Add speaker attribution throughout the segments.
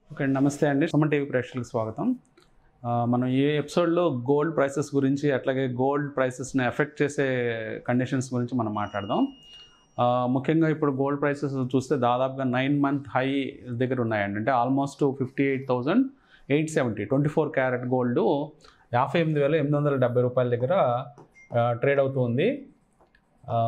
Speaker 1: okay నమస్తే అండి Suman TV ప్రేక్షకులకు స్వాగతం ఆ, మనం ఈ ఎపిసోడ్లో గోల్డ్ ప్రైసెస్ గురించి అట్లాగే గోల్డ్ ప్రైసెస్ని ఎఫెక్ట్ చేసే కండిషన్స్ గురించి మనం మాట్లాడదాం ఆ, ముఖ్యంగా ఇప్పుడు గోల్డ్ ప్రైసెస్ చూస్తే దాదాపుగా నైన్ మంత్ హై దగ్గర ఉన్నాయండి అంటే almost fifty eight thousand eight seventy twenty four carat gold యాభై ఎనిమిది వేల ఎనిమిది వందల డెబ్బై రూపాయల దగ్గర ట్రేడ్ అవుతుంది ఆ,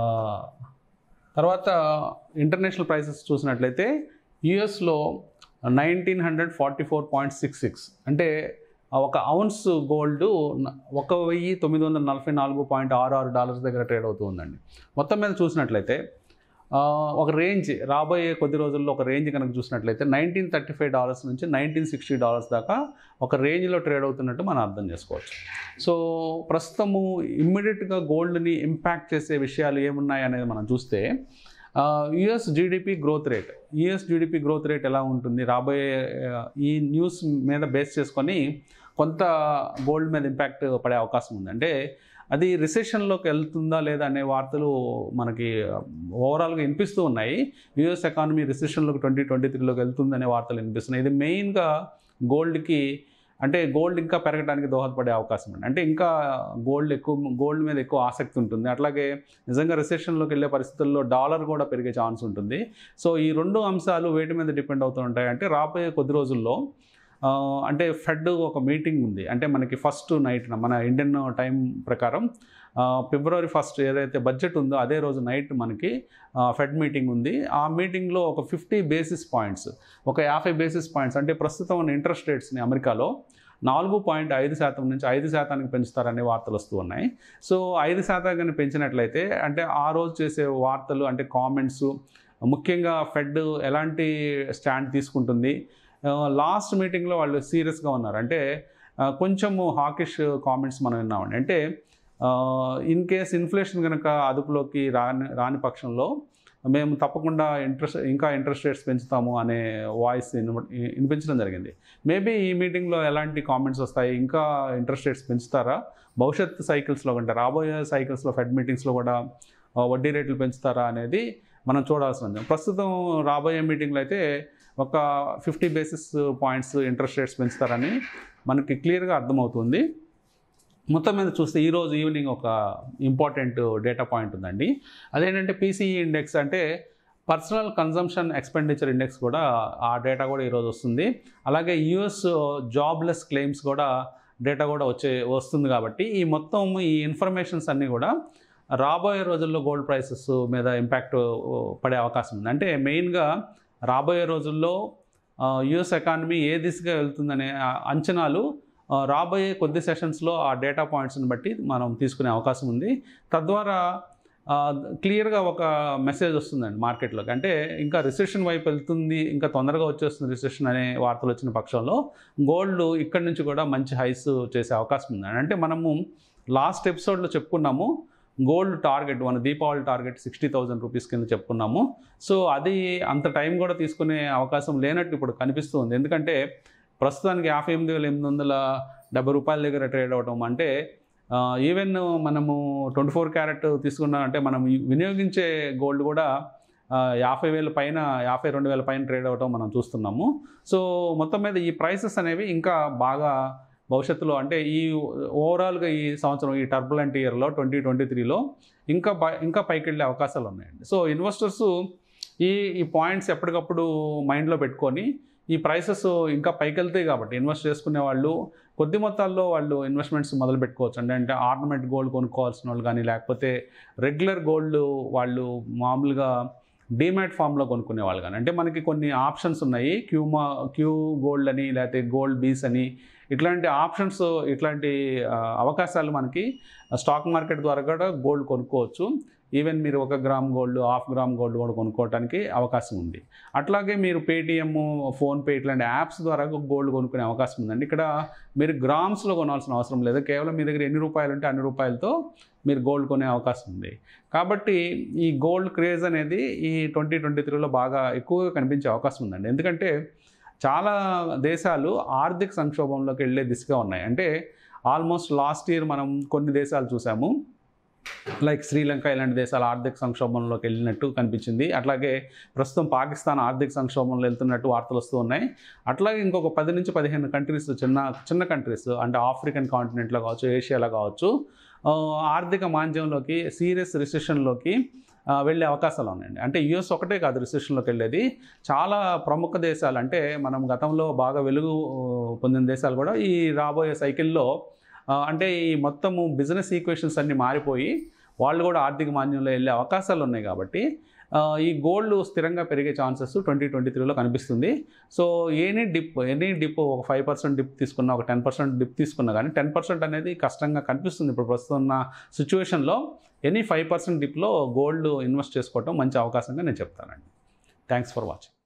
Speaker 1: తర్వాత ఇంటర్నేషనల్ ప్రైసెస్ చూసినట్లయితే యుఎస్లో nineteen hundred forty four point six six అంటే ఒక ఔన్స్ గోల్డ్ ఒక వెయ్యి తొమ్మిది వందల నలభై నాలుగు పాయింట్ ఆరు ఆరు డాలర్స్ దగ్గర ట్రేడ్ అవుతుందండి మొత్తం మీద చూసినట్లయితే ఆ, ఒక రేంజ్ రాబోయే కొద్ది రోజుల్లో ఒక రేంజ్ కనుక చూసినట్లయితే నైన్టీన్ థర్టీ ఫైవ్ డాలర్స్ నుంచి నైన్టీన్ సిక్స్టీ డాలర్స్ దాకా ఒక రేంజ్లో ట్రేడ్ అవుతున్నట్టు మనం అర్థం చేసుకోవచ్చు సో ప్రస్తుతము ఇమ్మీడియట్గా గోల్డ్ని ఇంపాక్ట్ చేసే విషయాలు ఏమున్నాయి అనేది మనం చూస్తే US GDP growth rate US GDP growth rate ఎలా ఉంటుంది రాబోయే ఆ, ఈ న్యూస్ మీద బేస్ చేసుకొని కొంత గోల్డ్ మీద ఇంపాక్ట్ పడే అవకాశం ఉంది అంటే అది రిసెషన్లోకి వెళ్తుందా లేదా అనే వార్తలు మనకి ఓవరాల్గా వినిపిస్తూ ఉన్నాయి యుఎస్ ఎకానమీ రిసెషన్లోకి ట్వంటీ ట్వంటీ త్రీలోకి వెళ్తుందనే వార్తలు వినిపిస్తున్నాయి ఇది మెయిన్గా గోల్డ్కి అంటే గోల్డ్ ఇంకా పెరగడానికి దోహదపడే అవకాశం ఉంది అంటే ఇంకా గోల్డ్ ఎక్కువ గోల్డ్ మీద ఎక్కువ ఆసక్తి ఉంటుంది అట్లాగే నిజంగా రిసెషన్లోకి వెళ్ళే పరిస్థితుల్లో డాలర్ కూడా పెరిగే ఛాన్స్ ఉంటుంది సో ఈ రెండు అంశాలు వేటి మీద డిపెండ్ అవుతూ ఉంటాయి అంటే రాబోయే కొద్ది రోజుల్లో ఆ, అంటే ఫెడ్ ఒక మీటింగ్ ఉంది అంటే మనకి ఫస్ట్ నైట్ మన ఇండియన్ టైం ప్రకారం ఆ, ఫిబ్రవరి ఫస్ట్ ఏదైతే బడ్జెట్ ఉందో అదే రోజు నైట్ మనకి ఆ, ఫెడ్ మీటింగ్ ఉంది ఆ మీటింగ్లో ఒక ఫిఫ్టీ బేసిస్ పాయింట్స్ ఒక యాభై బేసిస్ పాయింట్స్ అంటే ప్రస్తుతం ఉన్న ఇంట్రెస్ట్ రేట్స్ని అమెరికాలో నాలుగు పాయింట్ ఐదు శాతం నుంచి ఐదు శాతానికి పెంచుతారనే వార్తలు వస్తూ ఉన్నాయి సో ఐదు శాతాన్ని పెంచినట్లయితే అంటే ఆ రోజు చేసే వార్తలు అంటే కామెంట్స్ ముఖ్యంగా ఫెడ్ ఎలాంటి స్టాండ్ తీసుకుంటుంది లాస్ట్ మీటింగ్లో వాళ్ళు సీరియస్గా ఉన్నారు అంటే ఆ, కొంచెము హాకిష్ కామెంట్స్ మనం విన్నామండి అంటే ఇన్ కేస్ ఇన్ఫ్లేషన్ కనుక అదుపులోకి రాని రాని పక్షంలో మేము తప్పకుండా ఇంట్రెస్ట్ ఇంకా ఇంట్రెస్ట్ రేట్స్ పెంచుతాము అనే వాయిస్ వినిపించడం జరిగింది మేబీ ఈ మీటింగ్లో ఎలాంటి కామెంట్స్ వస్తాయి ఇంకా ఇంట్రెస్ట్ రేట్స్ పెంచుతారా భవిష్యత్ సైకిల్స్లో కంటే రాబోయే సైకిల్స్లో ఫెడ్ మీటింగ్స్లో కూడా ఆ, వడ్డీ రేట్లు పెంచుతారా అనేది మనం చూడాల్సి ఉంది ప్రస్తుతం రాబోయే మీటింగ్లో అయితే ఒక fifty basis points interest rates పెంచుతారని మనకి క్లియర్గా అర్థమవుతుంది మొత్తం మీద చూస్తే ఈరోజు ఈవినింగ్ ఒక ఇంపార్టెంట్ డేటా పాయింట్ ఉందండి అదేంటంటే పీసీఈ ఇండెక్స్ అంటే పర్సనల్ కన్జంప్షన్ ఎక్స్పెండిచర్ ఇండెక్స్ కూడా ఆ డేటా కూడా ఈరోజు వస్తుంది అలాగే యుఎస్ జాబ్లెస్ క్లెయిమ్స్ కూడా డేటా కూడా వచ్చే వస్తుంది కాబట్టి ఈ మొత్తం ఈ ఇన్ఫర్మేషన్స్ అన్నీ కూడా రాబోయే రోజుల్లో గోల్డ్ ప్రైసెస్ మీద ఇంపాక్ట్ పడే అవకాశం ఉంది అంటే మెయిన్గా రాబోయే రోజుల్లో యుఎస్ ఎకానమీ ఏ దిశగా వెళ్తుందనే ఆ అంచనాలు ఆ, రాబోయే కొద్ది సెషన్స్లో ఆ డేటా పాయింట్స్ని బట్టి మనం తీసుకునే అవకాశం ఉంది తద్వారా క్లియర్గా ఒక మెసేజ్ వస్తుందండి మార్కెట్లోకి అంటే ఇంకా రిసెషన్ వైపు వెళ్తుంది ఇంకా తొందరగా వచ్చేస్తుంది రిసెషన్ అనే వార్తలు వచ్చిన పక్షంలో గోల్డ్ ఇక్కడి నుంచి కూడా మంచి హైస్ చేసే అవకాశం ఉంది అంటే మనము లాస్ట్ ఎపిసోడ్లో చెప్పుకున్నాము గోల్డ్ టార్గెట్ మన Deepavali target sixty thousand rupees కింద చెప్పుకున్నాము సో అది అంత టైం కూడా తీసుకునే అవకాశం లేనట్టు ఇప్పుడు కనిపిస్తుంది ఎందుకంటే ప్రస్తుతానికి యాభై ఎనిమిది వేల ఎనిమిది వందల డెబ్బై రూపాయల దగ్గర ట్రేడ్ అవడం అంటే ఈవెన్ మనము ట్వంటీ ఫోర్ క్యారెట్ తీసుకున్నాం అంటే మనం ఈ వినియోగించే గోల్డ్ కూడా ఆ, యాభై వేల పైన యాభై రెండు వేల పైన ట్రేడ్ అవడం మనం చూస్తున్నాము సో మొత్తం మీద ఈ ప్రైసెస్ అనేవి ఇంకా బాగా భవిష్యత్తులో అంటే ఈ ఓవరాల్గా ఈ సంవత్సరం ఈ టర్బులెంట్ ఇయర్లో ట్వంటీ ట్వంటీ త్రీలో ఇంకా బ ఇంకా పైకి వెళ్ళే అవకాశాలు ఉన్నాయండి సో ఇన్వెస్టర్స్ ఈ ఈ పాయింట్స్ ఎప్పటికప్పుడు మైండ్లో పెట్టుకొని ఈ ప్రైసెస్ ఇంకా పైకి వెళ్తాయి కాబట్టి ఇన్వెస్ట్ చేసుకునే వాళ్ళు కొద్ది మొత్తాల్లో వాళ్ళు ఇన్వెస్ట్మెంట్స్ మొదలు పెట్టుకోవచ్చు అంటే అంటే ఆర్నమెంట్ గోల్డ్ కొనుక్కోవాల్సిన వాళ్ళు కానీ లేకపోతే రెగ్యులర్ గోల్డ్ వాళ్ళు మామూలుగా డీమ్యాట్ ఫామ్లో కొనుక్కునే వాళ్ళు కానీ అంటే మనకి కొన్ని ఆప్షన్స్ ఉన్నాయి క్యూమా క్యూ గోల్డ్ అని లేకపోతే గోల్డ్ బీస్ అని ఇట్లాంటి ఆప్షన్స్ ఇట్లాంటి ఆ, అవకాశాలు మనకి స్టాక్ మార్కెట్ ద్వారా కూడా గోల్డ్ కొనుక్కోవచ్చు ఈవెన్ మీరు ఒక gram gold half gram gold కూడా కొనుక్కోవడానికి అవకాశం ఉంది అట్లాగే మీరు పేటిఎం ఫోన్పే ఇట్లాంటి యాప్స్ ద్వారా గోల్డ్ కొనుక్కునే అవకాశం ఉందండి ఇక్కడ మీరు గ్రామ్స్లో కొనాల్సిన అవసరం లేదు కేవలం మీ దగ్గర ఎన్ని రూపాయలు ఉంటే అన్ని రూపాయలతో మీరు గోల్డ్ కొనే అవకాశం ఉంది కాబట్టి ఈ గోల్డ్ క్రేజ్ అనేది ఈ ట్వంటీ ట్వంటీ త్రీలో బాగా ఎక్కువగా కనిపించే అవకాశం ఉందండి ఎందుకంటే చాలా దేశాలు ఆర్థిక సంక్షోభంలోకి వెళ్ళే దిశగా ఉన్నాయి అంటే ఆల్మోస్ట్ లాస్ట్ ఇయర్ మనం కొన్ని దేశాలు చూసాము లైక్ శ్రీలంక ఇలాంటి దేశాలు ఆర్థిక సంక్షోభంలోకి వెళ్ళినట్టు కనిపించింది అట్లాగే ప్రస్తుతం పాకిస్తాన్ ఆర్థిక సంక్షోభంలో వెళ్తున్నట్టు వార్తలు వస్తూ ఉన్నాయి అట్లాగే ఇంకొక పది నుంచి పదిహేను కంట్రీస్ చిన్న చిన్న కంట్రీస్ అంటే ఆఫ్రికన్ కాంటినెంట్లో కావచ్చు ఏషియాలో కావచ్చు ఆ, ఆర్థిక మాంద్యంలోకి సీరియస్ రిసెషన్లోకి ఆ, వెళ్ళే అవకాశాలు ఉన్నాయండి అంటే యుఎస్ ఒకటే కాదు రిసెషన్లోకి వెళ్ళేది చాలా ప్రముఖ దేశాలు అంటే మనం గతంలో బాగా వెలుగు ఆ, పొందిన దేశాలు కూడా ఈ రాబోయే సైకిల్లో ఆ, అంటే ఈ మొత్తము బిజినెస్ ఈక్వేషన్స్ అన్నీ మారిపోయి వాళ్ళు కూడా ఆర్థిక మాన్యంలో వెళ్ళే అవకాశాలు ఉన్నాయి కాబట్టి ఆ, ఈ గోల్డ్ స్థిరంగా పెరిగే ఛాన్సెస్ ట్వంటీ ట్వంటీ త్రీలో కనిపిస్తుంది so any dip any dip ఒక ఫైవ్ పర్సెంట్ డిప్ తీసుకున్నా ఒక టెన్ పర్సెంట్ డిప్ తీసుకున్నా కానీ టెన్ పర్సెంట్ అనేది కష్టంగా కనిపిస్తుంది ఇప్పుడు ప్రస్తుతం ఉన్న సిచ్యువేషన్లో ఎనీ ఫైవ్ పర్సెంట్ డిప్లో గోల్డ్ ఇన్వెస్ట్ చేసుకోవటం మంచి అవకాశంగా నేను చెప్తానండి థ్యాంక్స్ ఫర్ వాచింగ్